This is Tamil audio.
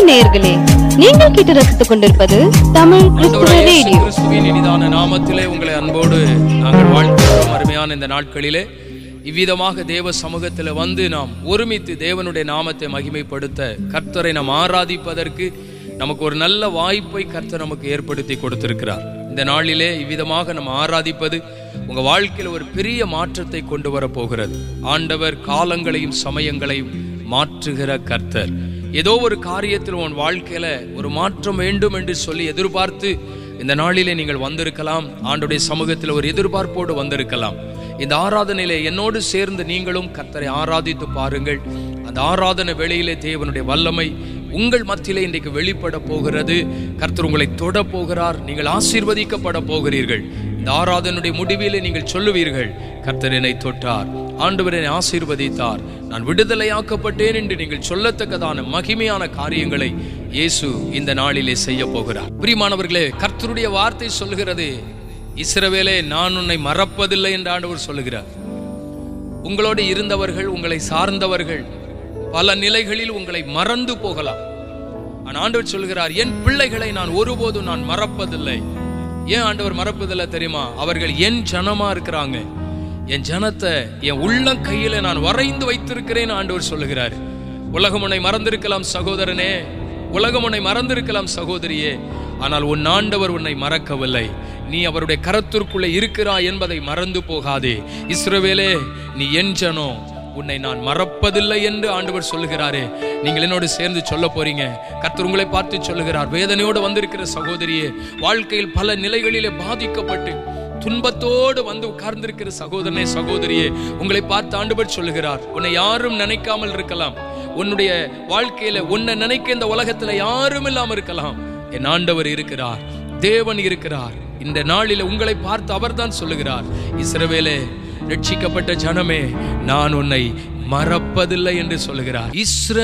நேயர்களே நீங்கள் கேட்டு ரசித்துக் கொண்டிருப்பது தமிழ் கிறிஸ்துவ ஆண்டவராகிய இயேசு ரேடியோ கிறிஸ்துவின் இனிதான நாமத்திலே உங்களை அன்போடு நாங்கள் வாழ்த்துகிறோம் அருமையான இந்த நாட்களிலே இவ்விதமாக தேவ சமூகத்தில் வந்து நாம் ஒருமித்து தேவனுடைய நாமத்தை மகிமைப்படுத்த கர்த்தரை நாம் ஆராதிப்பதற்கு நமக்கு ஒரு நல்ல வாய்ப்பை கர்த்தர் நமக்கு ஏற்படுத்தி கொடுத்திருக்கிறார் இந்த நாளிலே இவ்விதமாக நம்ம ஆராதிப்பது உங்க வாழ்க்கையில் ஒரு பெரிய மாற்றத்தை கொண்டு வர போகிறது ஆண்டவர் காலங்களையும் சமயங்களையும் மாற்றுகிற கர்த்தர் ஏதோ ஒரு காரியத்தில் உன் வாழ்க்கையில ஒரு மாற்றம் வேண்டும் என்று சொல்லி எதிர்பார்த்து இந்த நாளிலே நீங்கள் வந்திருக்கலாம் ஆண்டுடைய சமூகத்தில் ஒரு எதிர்பார்ப்போடு வந்திருக்கலாம் இந்த ஆராதனையிலே என்னோடு சேர்ந்து நீங்களும் கர்த்தரை ஆராதித்து பாருங்கள் அந்த ஆராதனை வேளையிலே தேவனுடைய வல்லமை உங்கள் மத்தியிலே இன்றைக்கு வெளிப்பட போகிறது கர்த்தர் உங்களை தொட போகிறார் நீங்கள் ஆசீர்வதிக்கப்பட போகிறீர்கள் இந்த ஆராதனுடைய முடிவிலே நீங்கள் சொல்லுவீர்கள் கர்த்தர் என்னை தொட்டார் ஆண்டவர் என்னை ஆசீர்வதித்தார் நான் விடுதலையாக்கப்பட்டேன் என்று நீங்கள் சொல்லத்தக்கதான மகிமையான காரியங்களை இயேசு இந்த நாளிலே செய்ய போகிறார் பிரியமானவர்களே கர்த்தருடைய வார்த்தை சொல்லுகிறது இஸ்ரவேலே நான் உன்னை மறப்பதில்லை என்று ஆண்டவர் சொல்லுகிறார் உங்களோடு இருந்தவர்கள் உங்களை சார்ந்தவர்கள் பல நிலைகளில் உங்களை மறந்து போகலாம் ஆனால் ஆண்டவர் சொல்கிறார் என் பிள்ளைகளை நான் ஒருபோதும் நான் மறப்பதில்லை ஏன் ஆண்டவர் மறப்பதில்லை தெரியுமா அவர்கள் என் ஜனமா இருக்கிறாங்க என் ஜனத்தை என் உள்ளம் கையில நான் வரைந்து வைத்திருக்கிறேன் ஆண்டவர் சொல்லுகிறார் உலகம் உன்னை மறந்திருக்கலாம் சகோதரனே உலகம் உன்னை மறந்திருக்கலாம் சகோதரியே ஆனால் உன் ஆண்டவர் உன்னை மறக்கவில்லை நீ அவருடைய கரத்திற்குள்ளே இருக்கிறாய் என்பதை மறந்து போகாதே இஸ்ரவேலே நீ என் ஜனம் உன்னை நான் மறப்பதில்லை என்று ஆண்டவர் சொல்லுகிறாரே நீங்கள் என்னோடு சேர்ந்து சொல்ல போறீங்க கர்த்தர் உங்களை பார்த்து சொல்லுகிறார் வேதனையோடு வந்திருக்கிற சகோதரியே வாழ்க்கையில் பல நிலைகளிலே பாதிக்கப்பட்டு துன்பத்தோடு வந்து உட்கார்ந்திருக்கிற சகோதரனே சகோதரியே உங்களை பார்த்து ஆண்டவர் சொல்லுகிறார் உன்னை யாரும் நினைக்காமல் இருக்கலாம் உன்னுடைய வாழ்க்கையில உன்னை நினைக்க இந்த உலகத்துல யாரும் இல்லாம இருக்கலாம் என் ஆண்டவர் இருக்கிறார் தேவன் இருக்கிறார் இந்த நாளில உங்களை பார்த்து அவர்தான் சொல்லுகிறார் இஸ்ரவேலே ரட்சிக்கப்பட்ட ஜனமே நான் உன்னை மறப்பதில்லை என்று சொல்லுகிறார் இஸ்ர